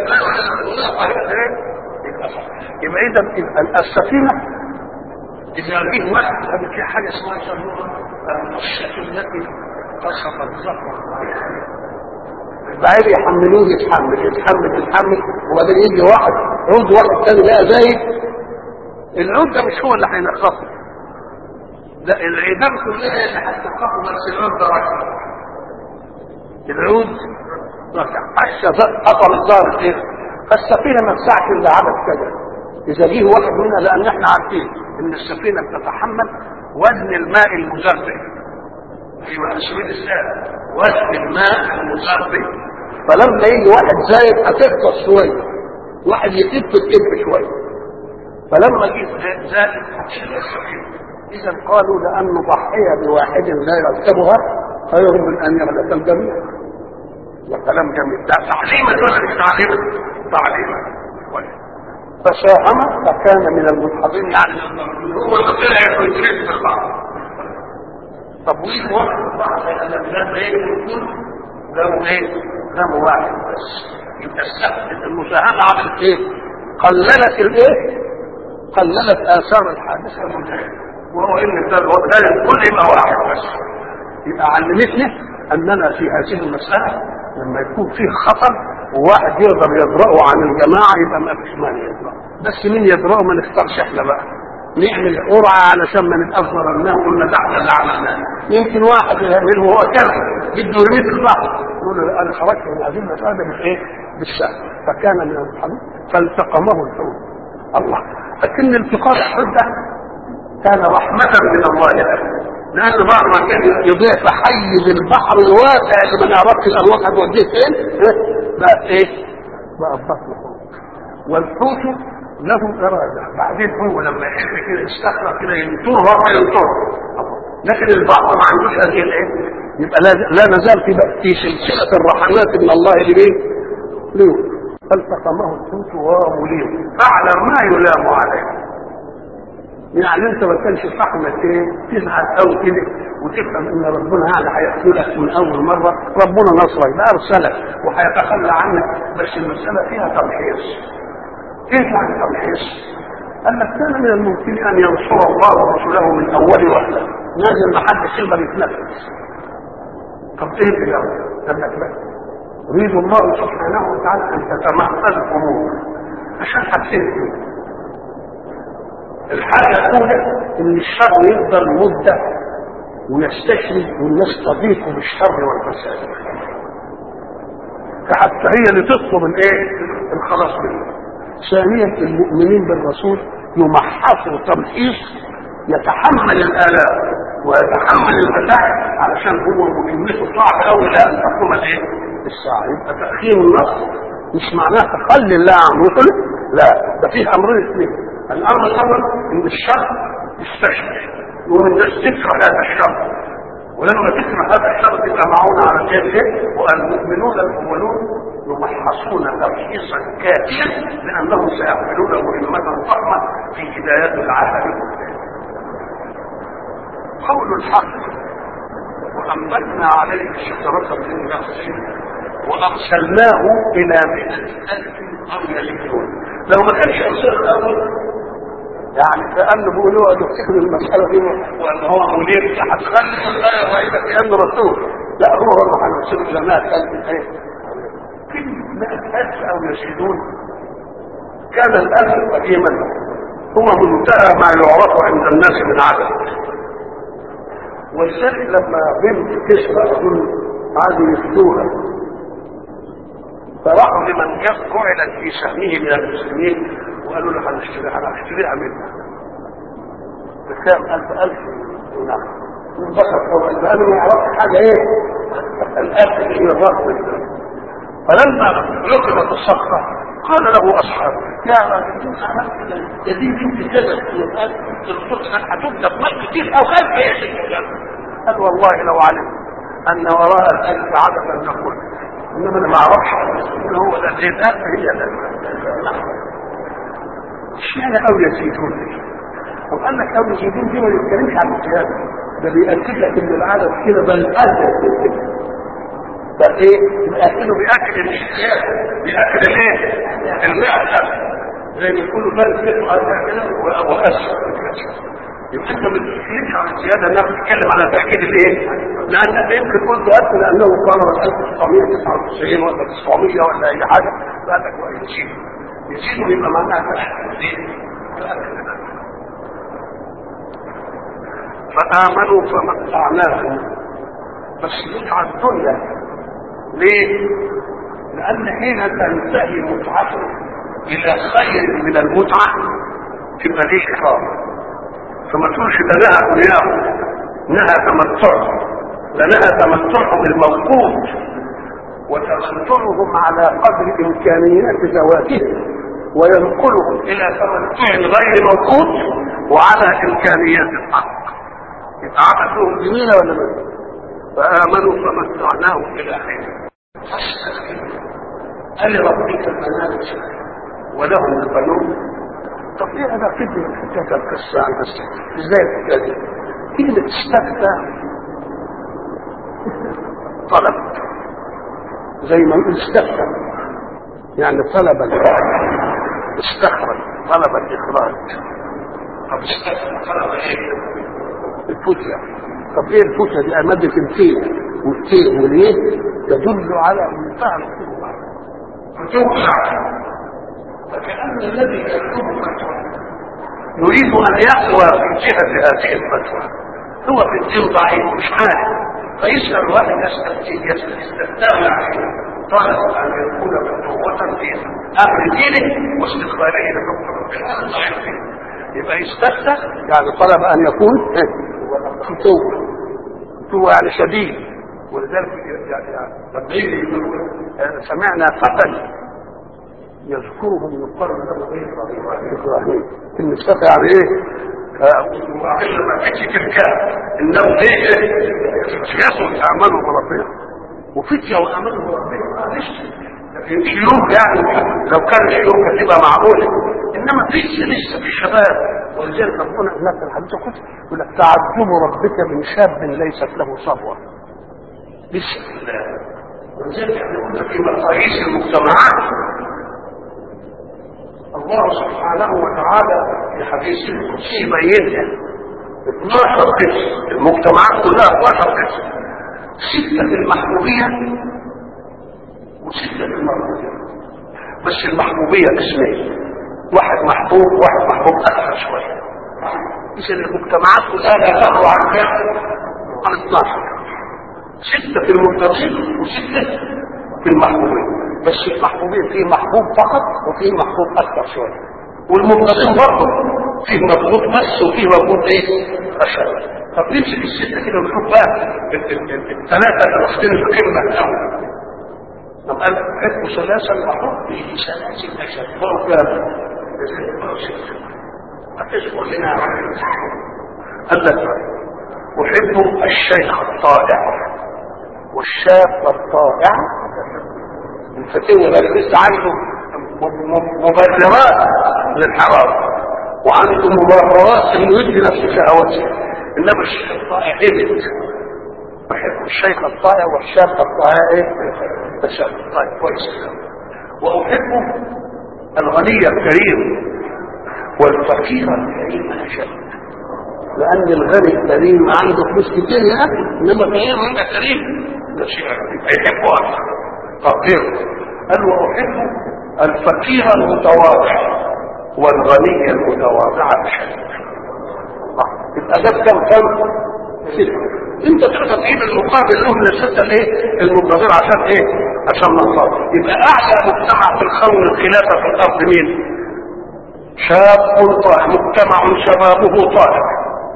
يبقى اذا السفينه اذا به واحد في حاجه اسمها يسموها القشه التي قصفت ظهر البعير يحملوه يتحمل يتحمل يتحمل وبعدين يجي واحد عود واحد تاني بقى زايد العود ده مش هو اللي هينقصه لا العيدان كلها اللي هتنقصه بس العود ده ركع العود ركع قشه قطر الظهر ايه فالسفينه ما تسعش الا عدد كذا اذا جه واحد منا لان احنا عارفين ان السفينه بتتحمل وزن الماء المزرع ايوه اسود السائل وزن الماء المزرع فلما يجي واحد زايد هتغطس شويه واحد يكب تكب شويه فلما جه زائد هتشيل السفينه اذا قالوا لان ضحيه بواحد لا يركبها خير من ان يغلق الجميع ده كلام جميل ده تعليما ولا مش تعليما؟ تعليما فساهم فكان من المدحضين يعني هو اللي طلع يدرك في البحر طب وايه موقف البحر لان البلاد ايه يكون له ايه؟ له واحد بس يبقى السهم المساهمه عملت ايه؟ قللت الايه؟ قللت اثار الحادثه المنتهيه وهو ان ده الكل يبقى واحد بس يبقى علمتنا اننا في هذه المساله لما يكون فيه خطر وواحد يقدر يدرأه عن الجماعة يبقى ما فيش مانع يدرأه بس مين يدرأه ما نختارش احنا بقى نعمل قرعه علشان ما نبقاش ظلمناه وقلنا ده احنا اللي عملناه يمكن واحد يعمله هو كذا بده يرميه في البحر يقول له انا خرجت من هذه المساله بالايه؟ بالسهل فكان من الحدود فالتقمه الحوت الله لكن التقاط الحوت ده كان رحمة من الله له لأن بعض ما كان يضيع في حيز البحر الواسع اللي ما نعرفش الأمواج هتوديه فين بقى إيه؟ بقى البطن حوت والحوت له إرادة بعدين هو لما يحب كده يستخرج كده ينطر هو ينطر لكن البحر ما عندوش هذه الإيه؟ يبقى لا, لا نزال في في سلسلة الرحمات من الله لمين؟ ليه؟ فالتقمه الحوت وهو مليم فعل ما يلام عليه يعني انت ما كانش فحمك ايه تزعل قوي كده وتفهم ان ربنا يعني هيقتلك من اول مره ربنا نصرك ده ارسلك وهيتخلى عنك بس المساله فيها تمحيص ايه يعني تمحيص؟ قال لك كان من الممكن ان ينصر الله رسوله من اول وهله نازل ما حدش يقدر يتنفس طب ايه اللي قال لك لا يريد الله سبحانه وتعالى ان تتمهز الامور عشان حاجتين الحاجة الأولى إن الشر يفضل مدة ويستشرد والناس تضيق بالشر والفساد. فحتى هي اللي تطلب الإيه؟ الخلاص منه. ثانيا المؤمنين بالرسول يمحصوا تمحيص يتحمل الآلام ويتحمل المتاعب علشان هو مهمته صعب قوي لأن تقوم الإيه؟ الساعة يبقى تأخير النصر مش معناه تخلي الله عن رسله لا ده فيه أمرين اثنين الامر الاول ان الشر يستشفى يقول الناس تكره هذا الشر ولما تكره هذا الشر تبقى معون على شيء ايه والمؤمنون الاولون يمحصون تمحيصا كافيا لانهم سيحملون مهمه ضخمه في هدايه العالم قول الحق وأنبتنا عليه شجرة من نخل وأرسلناه إلى مئة ألف قرية يجرون لو ما كانش أرسل الأول يعني كأنه بيقولوا أن تفتكروا المسألة دي وأن هو منير هتخلي الآية وإذا كأن رسول لا هو والله هنرسله إلى مئة ألف إيه كلمة مئة ألف أو يزيدون كان الألف قديما هو منتهى ما يعرف عند الناس من عدد ولذلك لما بنت تسرق اظن عادوا يفدوها فراحوا لمن جعلت في سهمه من المسلمين وقالوا له هنشتريها هنشتريها منك بكام ألف ألف نعم انبسط طبعا لأنه ما يعرفش حاجة إيه الألف اللي الرقم فلما لقمت الصخرة قال له أصحابه يا راجل يا دي بنت كذا الصخرة هتبدأ بمال كتير أو خايف يا شيخ قال والله لو علم أن وراء الألف عددا نقول إنما أنا ما أعرفش إن هو ده زي الألف هي الألف اشمعنى أو يزيدون طب قال لك أو يزيدون دي ما بيتكلمش عن الزيادة ده بيأكد لك إن العدد كده بل أزيد ده ايه بيأكلوا بيأكل الزيادة بيأكل الايه المعدة زي ما يقولوا بل فيه وأسر يبقى انت ما بتتكلمش عن الزياده انها بتتكلم على تاكيد الايه؟ لان انت يمكن قلت اصلا لانه قال 1999 ولا 900 ولا اي حاجه قال لك يزيد يزيد يبقى معناها تاكد ايه؟ فامنوا فمتعناهم بس متعه الدنيا ليه؟ لان حين تنتهي متعته الى خير من المتعه تبقى دي اكرام فما تقولش ده نهى دنياه نهى تمتعه ده نهى تمتعه بالموقوت وتمتعهم على قدر امكانيات ذواتهم وينقلهم الى تمتع غير موقوت وعلى امكانيات الحق يبقى عمل لهم جميله ولا لا؟ فامنوا فمتعناهم الى حين ألربك المنامج ولهم البنون طب ايه انا كده حكايه القصه عن بس ازاي الحكايه دي؟ كلمه استفتى طلب زي ما نقول استفتى يعني طلب استخرج طلب الاخراج طب استفتى طلب ايه؟ الفتية طب ايه الفتية دي مادة التين والتين واليه تدل على منتهى القوة فتوقع فكأن الذي يكتب فتوى يريد ان يقوى في جهه هذه الفتوى هو في الدين ضعيف مش عارف فيسال واحد يستفتي يستفتاه يعني طالب ان يكون فتوة في امر دينه واستقباله لحكم ربنا ضعيف فيه يبقى يستفتى يعني طلب ان يكون فتوة فتوة يعني شديد ولذلك يعني لما يجي سمعنا فتى يذكرهم يقرن له ايه ابراهيم ان الفتى يعني ايه وعشان ما فيش تركاب انه ايه يسوع اعماله بربنا وفتية واعماله بربنا معلش شيوخ يعني لو كان شيوخ هتبقى معقولة انما لسه لسه في الشباب ولذلك ربنا هناك في الحديث القدسي يقول لك تعجب ربك من شاب ليست له صبوه لسه في الله ولذلك احنا قلنا في مقاييس المجتمعات الله سبحانه وتعالى في حديث القدسي يبينها 12 قسم المجتمعات كلها 12 قسم ستة في المحبوبية وستة في المرضية بس المحبوبية قسمين واحد محبوب واحد محبوب أكثر شوية إذا المجتمعات كلها لا تخلو عن كام؟ عن 12 ستة في المتقين وستة في المحبوبين بس المحبوبين فيه محبوب فقط وفيه محبوب أكثر شوية والمتقين برضه فيه مضبوط بس وفيه مضبوط ايه؟ أشهر طب نمسك الستة كده ونشوف بقى الثلاثة اللي واخدين القمة الأول طب قال حب ثلاثة وحب ثلاثة أشهر فوق كام؟ هتذكر لنا قال لك أحب الشيخ الطائع والشاب الطائع الفتوى ده لسه عنده مبررات للحرام وعنده مبررات انه يدي نفسه شهواته انما الشيخ الطائع هبت بحب الشيخ الطائع والشاب الطائع ايه؟ الشاب الطائع كويس واحب الغني الكريم والفقير الكريم اشد لان الغني الكريم عنده فلوس كتير يا اخي انما الغني عنده كريم ده شيء يحبه اكثر فقير قال واحب الفقير المتواضع والغني المتواضع اشد يبقى ده كم كم ستة انت تقدر تجيب المقابل له للستة الايه المنتظر عشان ايه عشان نصاب يبقى اعلى مجتمع في الخون الخلافة في الارض مين شاب طاهر مجتمع شبابه طاهر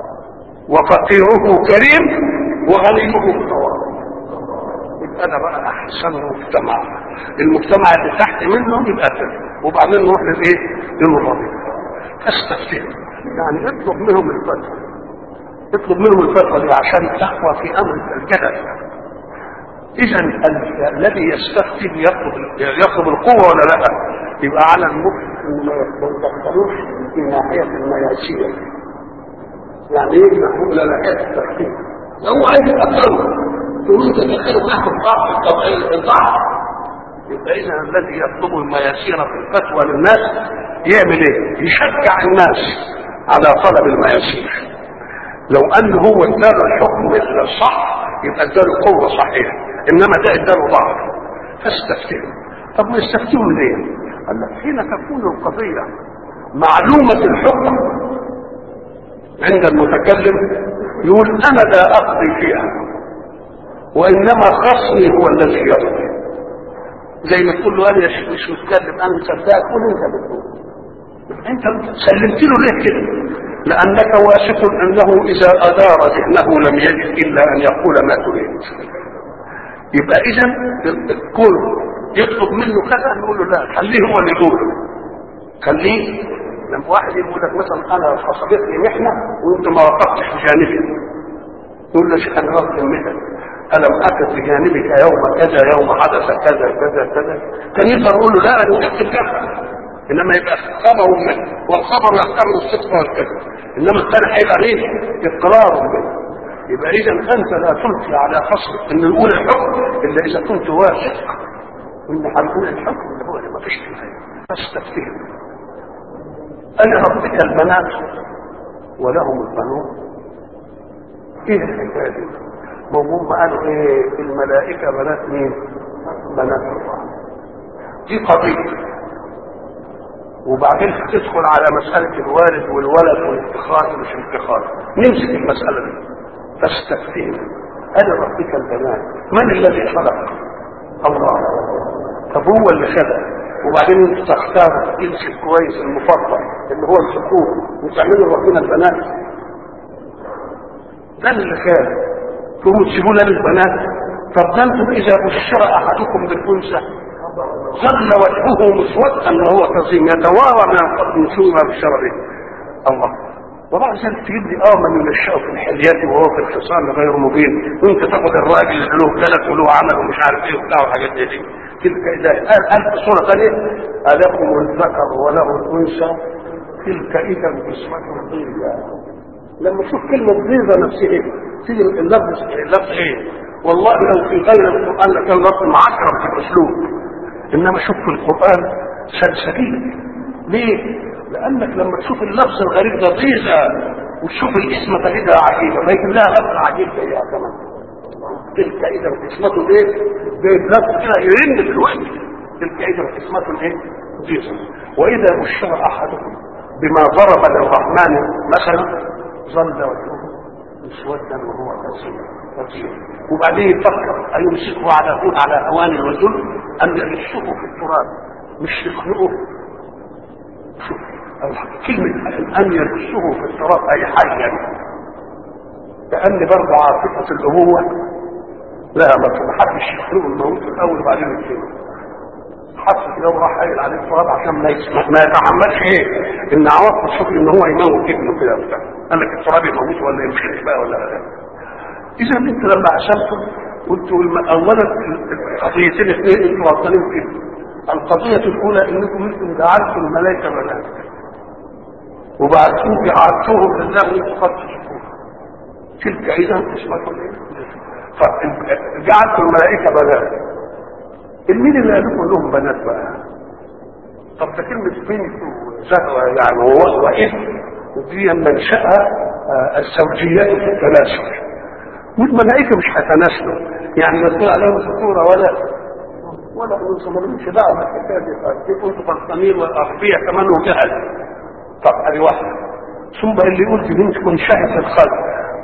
وفقيره كريم وغنيه متواضع يبقى ده بقى احسن مجتمع المجتمع اللي تحت منه يبقى كده وبعدين نروح للايه للمرابط فاستفتهم يعني اطلب منهم الفتوى اطلب منهم الفتوى دي عشان تقوى في امر الجدل اذا الذي يستفتي يطلب يطلب القوه ولا لا يبقى على المفتي ما يدخلوش في ناحيه المياسير يعني ايه محمود لا ناحيه التفكير هو عايز يبقى تقول انت تدخله ناحيه الضعف الطبيعي الضعف يبقى اذا الذي يطلب المياسير في الفتوى للناس يعمل ايه؟ يشجع الناس على طلب المياسير لو ان هو اداله الحكم الصح يبقى اداله قوه صحيحه انما ده اداله ضعف فاستفتهم طب ما يستفتهم ليه؟ قال لك حين تكون القضيه معلومه الحكم عند المتكلم يقول انا لا اقضي فيها وانما خصمي هو الذي يقضي زي ما تقول له انا مش متكلم انا مصدقك قول انت بتقول انت سلمت له ليه كده لانك واثق انه اذا ادار ذهنه لم يجد الا ان يقول ما تريد يبقى اذا الكل يطلب منه كذا نقول له لا خليه هو اللي يقول خليه لما واحد يقول لك مثلا انا حصلتني محنه وانت ما وقفتش بجانبي تقول له شيخ انا وقفت المحنه ألم أقف بجانبك يوم كذا يوم حدث كذا كذا كذا كان يقدر يقول له لا أنا وقفت كذا إنما يبقى خبر منه والخبر يحتمل الصدق والكذب إنما الثاني هيبقى مين؟ إقرار منه يبقى إذا أنت لا تلقي على خصمك إن يقول الحكم إلا إذا كنت واثق إن هنقول الحكم اللي هو اللي ما فيش فيه فاستفتهم أنا ربك البنات ولهم البنون إيه الحكاية دي؟ ما هم قالوا ايه الملائكة بنات مين بنات الله دي قضية وبعدين تدخل على مسألة الوالد والولد والافتخار مش افتخار نمسك المسألة دي فاستفتهم أنا ربك البنات من الذي خلق الله طب هو اللي خلق وبعدين انت تختار تمسك كويس المفضل اللي هو الذكور وتعملوا ربنا البنات ده اللي خلق تقوموا تسيبوا لنا البنات طب ده انتم اذا بشر احدكم بالانثى ظل وجهه مسودا وهو كظيم يتوارى من القبر من سوء ما بشر به الله وبعد ذلك تجيب لي اه من ينشأ في الحليات وهو في الخصام غير مبين وانت تاخد الراجل اللي له جلد وله عمل ومش عارف ايه وبتاع وحاجات زي دي تلك اذا قال قال في صوره ثانيه الكم الذكر وله الانثى تلك اذا قسمه ضيزه لما تشوف كلمه ضيزه نفسها تيجي اللفظ اللفظ ايه والله لو في غير القران لكان لفظ معكر في الاسلوب انما شوف في القران سلسبيل ليه؟ لانك لما تشوف اللفظ الغريب ده ضيزه وتشوف الاسم تجدها عجيبه ما يكون لها لفظ عجيب زيها كمان تلك اذا قسمته ايه؟ زي اللفظ كده يرن في الوقت تلك اذا قسمته ايه؟ ضيزه واذا بشر احدكم بما ضرب للرحمن مثلا ظل وجهه مسودا وهو كثير وبعدين يفكر أيمسكه على هون على هوان الوزن أم يرشه في التراب مش يخلقه شوف كلمة أن يرشه في التراب أي حاجة كأن برضه عاطفة الأبوة لا ما حدش يخلقه الموت الأول وبعدين يكتبه حط كده وراح قايل عليه التراب عشان ما ما يتحملش ايه ان عواطف تشوف ان هو يموت ابنه كده وبتاع قال لك التراب يموت ولا يمشي بقى ولا لا اذا انت لما عشمتم قلتوا اولا قضيتين اثنين انتوا غلطانين فيهم القضية الأولى إنكم أنتم جعلتم الملائكة ملائكة وبعدين جعلتوهم لله وأنتم قد تشكون تلك إذا قسمة إيه؟ فجعلتم الملائكة بنات مين اللي قال لكم لهم بنات بقى؟ طب ده كلمة بنت وزهوة يعني هو وإذن ودي منشأها الزوجيات في التناسل والملائكة مش هيتناسلوا يعني لا تقول عليهم ذكورة ولا ولا انثى ما لهمش دعوه بالحكايه دي كيف انتم فرحانين واغبياء كمان وجهل طب ادي واحده ثم اللي يقول في بنتكم شهد الخلق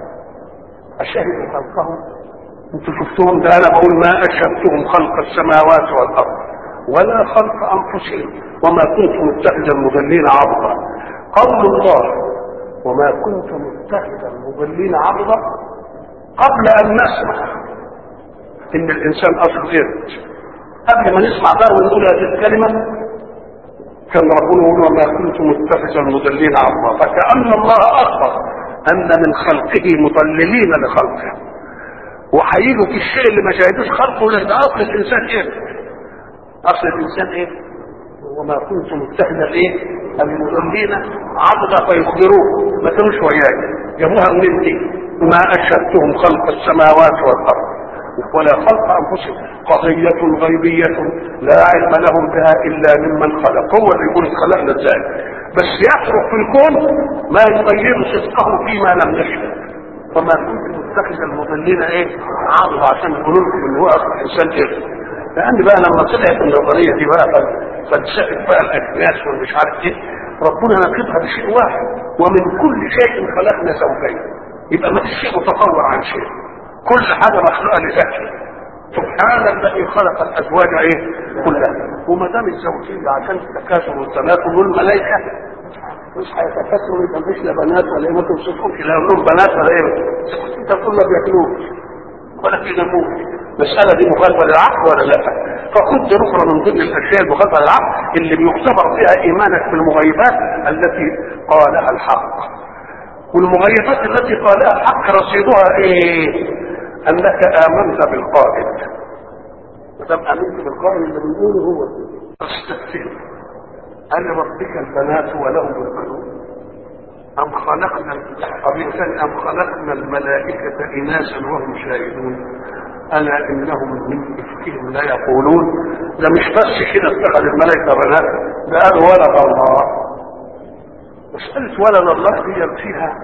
اشهد خلقه انتوا شفتوهم ده انا بقول ما اشهدتهم خلق السماوات والارض ولا خلق انفسهم وما كنت متخذ المضلين عبدا قول الله وما كنت متخذ المضلين عبدا قبل ان نسمع ان الانسان اصل قرد قبل ما نسمع بقى ونقول هذه الكلمة كان ربنا يقول وما كنت متخذ المضلين عبدا فكأن الله أخبر أن من خلقه مضللين لخلقه وهيجوا في الشيء اللي ما شاهدوش خلقه لأن أصل الإنسان إيه؟ أصل الإنسان إيه؟ وما كنت متخذ الإيه؟ المضلين عبدا فيخبروه ما كانوش وياي جابوها منين دي؟ ما أشهدتهم خلق السماوات والأرض ولا خلق انفسهم قضية غيبية لا علم لهم بها الا ممن خلق هو اللي يقول خلقنا ازاي بس يصرف في الكون ما يغير صدقه فيما لم نشهد فما كنت متخذ المضلين ايه عرض عشان يقولوا لكم ان هو اصلا انسان ايه لان بقى لما طلعت النظريه دي بقى فلسفه بقى الاجناس والمش عارف ايه ربنا نقضها بشيء واحد ومن كل شيء خلقنا زوجين يبقى ما فيش شيء متطور عن شيء كل حاجه مخلوقه لذاتها سبحان الذي خلق الازواج ايه كلها وما دام الزوجين عشان التكاثر والتناسل والملائكه مش هيتكاثروا يبقى مفيش لا بنات ولا ايه ما توصفهمش لا لهم بنات ولا ايه انت كل ما بياكلوش ولا في نموذج المسألة دي مخالفة للعقل ولا لا؟ فخذ أخرى من ضمن الأشياء المخالفة للعقل اللي بيختبر فيها إيمانك بالمغيبات التي قالها الحق. والمغيبات التي قالها الحق رصيدها إيه؟ انك امنت بالقائد ما دام امنت بالقائد اللي بنقوله هو استغفر ان ربك البنات ولهم البنون ام خلقنا الانسان ام خلقنا الملائكه اناسا وهم شاهدون الا انهم من افكهم لا يقولون ده مش بس كده اتخذ الملائكه بنات ده قال ولد الله مساله ولد الله دي فيها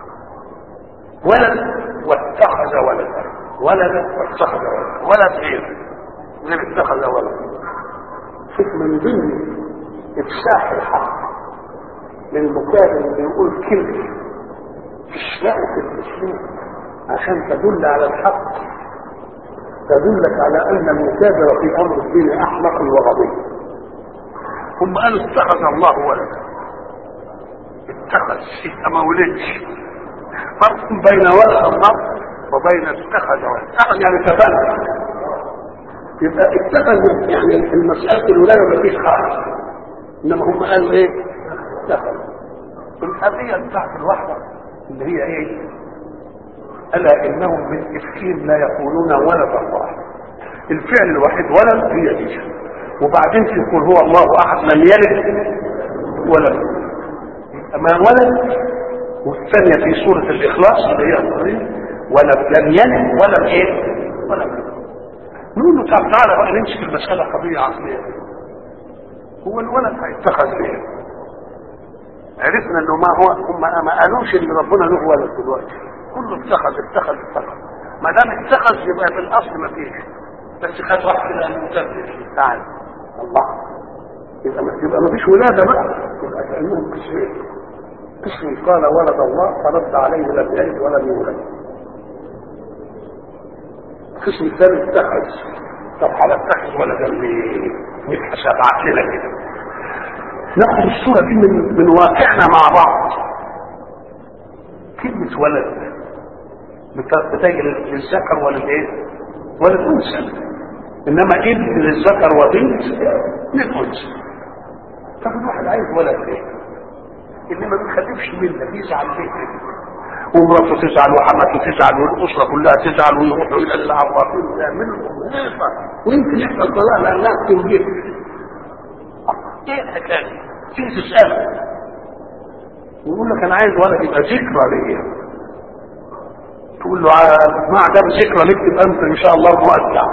ولد واتخذ ولدا ولدا واتخذ ولدا ولد غير غير اتخذ ولدا شوف من ضمن افساح الحق للمكابر اللي يقول كلمه تشرقه في الاسلوب عشان تدل على الحق تدلك على ان المكابر في امر الدين احمق وغبي هم قالوا اتخذ الله ولدا اتخذ يبقى ما ولدش فرق بين ولد الله وبين اتخذ ولد اتخذ يعني تبنى يبقى اتخذ يعني المسألة الولاية ما فيش خالص انما هم قالوا ايه اتخذ القضية بتاعت الوحدة اللي هي ايه الا انهم من افكين لا يقولون ولد الله الفعل الوحيد ولد هي دي وبعدين تقول هو الله احد لم يلد ولد ما ولد والثانيه في سوره الاخلاص اللي هي القرين ولم لم يلد ولم ايه ولم يلد نقول له طب تعالى بقى نمسك المساله قضيه عقليه هو الولد هيتخذ ليه عرفنا انه ما هو هم ما قالوش ان ربنا له ولد دلوقتي كله اتخذ اتخذ اتخذ ما دام اتخذ يبقى في الاصل ما فيش بس خد واحد كده المتبع تعالى الله يبقى ما يبقى ما فيش ولاده بقى يبقى كانهم قسمين قسم قال ولد الله فرد عليه لم يلد ولم يولد القسم الثاني اتخذ طب على اتخذ ولدا ليه؟ نتحسب عقلنا كده ناخد الصورة دي من من واقعنا مع بعض كلمة ولد بتجي للذكر ولا الايه؟ ولا الانثى انما ابن للذكر وبنت للانثى طب الواحد عايز ولد ليه؟ اللي ما بيخلفش منه بيزعل ليه ومراته تزعل وحماته تزعل والاسره كلها تزعل ويروحوا الى العرافين ويعملوا ويمكن يحصل طلاق لانها تنجب ايه الحكايه دي؟ تيجي تساله يقول لك انا عايز ولد يبقى ذكرى ليا تقول له مع ده ذكرى ليك تبقى انت ان شاء الله مودع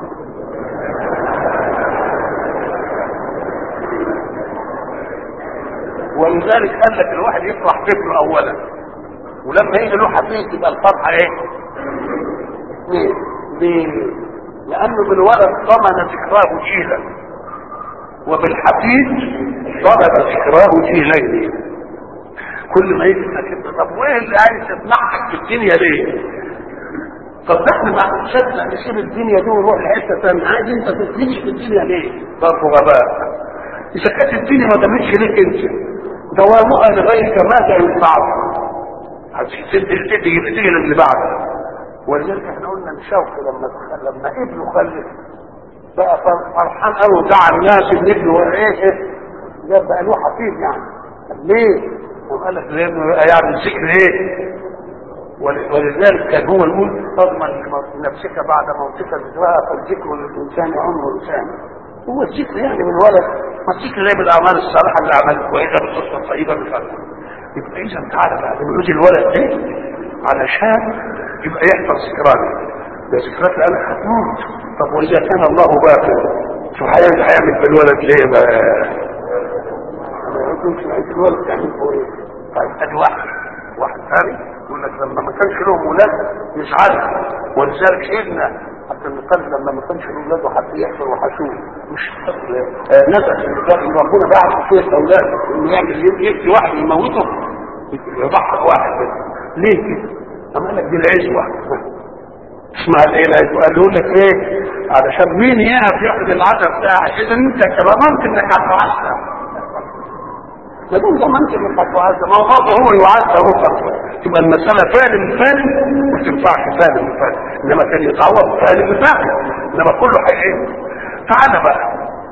ولذلك قال لك الواحد يفرح بابنه اولا ولما يجي له حفيد تبقى الفرحه ايه؟ ليه؟ ليه؟ لانه بالولد ضمن ذكراه جيلا وبالحفيد ضرب ذكراه جيلين كل ما يجي كده طب وايه اللي عايز تتنحك في الدنيا ليه؟ طب احنا ما نصدق نسيب الدنيا دي ونروح لحته ثانيه عايز انت تتنحك في الدنيا ليه؟ برضه غباء اذا كانت الدنيا ما دامتش ليك انت دوامها لغيرك ماذا ينفعك؟ تدي تدي تدي اللي بعده ولذلك احنا قلنا الشوق لما لما ابنه خلف بقى فرحان قوي ودعا الناس ان ابنه ايه ايه ده بقى له حفيد يعني ليه؟ وقال لك لانه يعمل ذكر ايه؟ ولذلك كان هو يقول تضمن لنفسك بعد موتك ذكرها فالذكر للانسان عمره انسان هو الذكر يعني من ولد ما الذكر زي بالاعمال الصالحه بالاعمال كويسه بالصدقه الطيبه بالفضل يبقى اذا تعالى بقى بنعود الولد ده علشان يبقى يحفظ ذكراني ده ذكرات الان هتموت طب واذا كان الله باقي شو هيعمل بالولد ليه ما يكونش عايز الولد يعمل هو ايه طيب ادي واحد واحد ثاني يقول لك لما ما كانش لهم ولاد يزعل ولذلك سيدنا عبد المطلب لما ما كانش له اولاد وحد يحفر وحشوه مش آه نزل ان ربنا بعت فيه اولاد انه يعمل يبكي واحد يموته يضحك واحد منه ليه كده؟ أما قال لك دي العزوة اسمها الايه العزوة قالوا لك ايه علشان مين يقف ياخد العزة بتاعك اذا انت ضمنت انك هتعزى ما دام ضمنت انك هتعزى ما هو برضه هو يعزى هو تبقى المسألة فعل فعل ما تنفعش فعل فعل انما كان يتعوض فعل فعل انما كله حقيقي تعالى بقى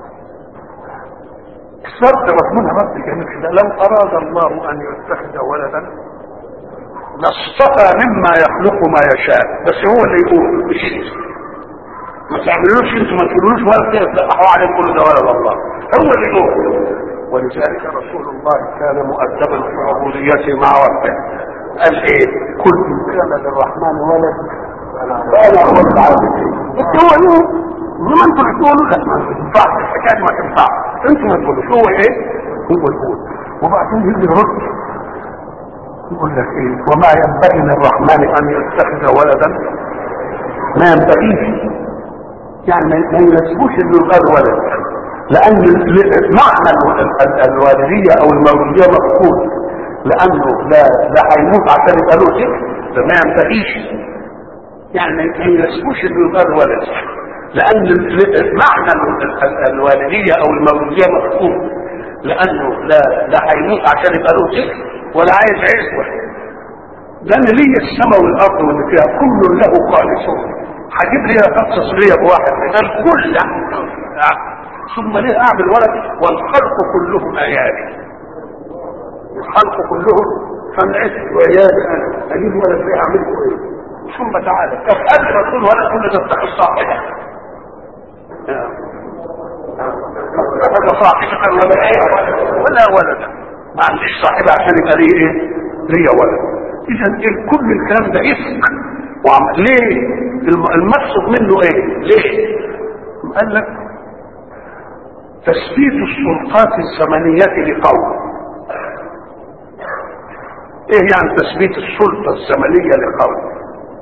الشرط ربنا رد جميل كده لو اراد الله ان يتخذ ولدا لاصطفى مما يخلق ما يشاء بس هو اللي يقول مش انت ما تعملوش انتوا ما تقولوش ولا تفتحوا عليه كل ده ولا الله هو اللي يقول ولذلك رسول الله كان مؤدبا في عبوديته مع ربه قال ايه كل كان للرحمن ولد فانا هو العابدين هو يقول انما انتوا اللي تقولوا لا ما تنفعش الحكايه ما تنفعش انتوا ما تقولوش هو ايه هو يقول وبعدين يجي يرد يقول لك ايه وما ينبغي للرحمن ان يتخذ ولدا ما ينبغيش يعني ما يناسبوش انه يبقى ولد لان معنى الوالديه او المولوديه مفقود لانه لا لا هيموت عشان يبقى له ذكر ده ما ينتهيش يعني ما ينسبوش انه يبقى له ولد لان معنى الوالديه او المولوديه مفقود لانه لا لا هيموت عشان يبقى له ذكر ولا عايز عزوه لان لي السماء والارض واللي فيها كل له خالصون هجيب لي اخصص لي بواحد ده الكل ثم ليه اعمل ولد والخلق كلهم ايادي الخلق كلهم صنعتي وعيالي انا اجيب ولد ليه اعمله ايه ثم تعالى طب قبل ما تقول ولد كل ده تفتح الصاحبه هذا صاحبة ولا ايه ولا ولد ما عنديش صاحبة عشان يبقى لي ايه ليا ولد اذا كل الكلام ده اسم وعم... ليه المقصود منه ايه ليه قال لك تثبيت السلطات الزمنية لقوم ايه يعني تثبيت السلطة الزمنية لقوم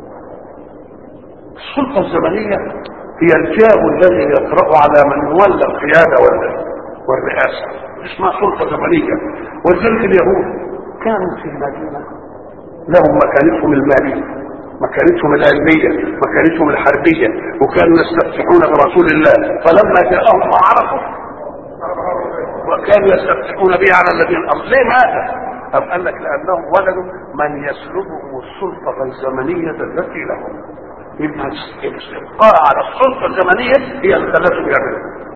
السلطة الزمنية هي الجاه الذي يطرأ على من ولى القيادة والرئاسة اسمها سلطة زمنية ولذلك اليهود كانوا في المدينة لهم مكانتهم المالية مكانتهم العلمية مكانتهم الحربية وكانوا يستفتحون برسول الله فلما جاءهم ما عرفوا وكانوا يستفتحون به على الذين أمر ليه ماذا؟ أم قال لك لأنهم ولدوا من يسلبهم السلطة الزمنية التي لهم يبقى الابقاء على السلطة الزمنية هي اللي خلتهم يعملوا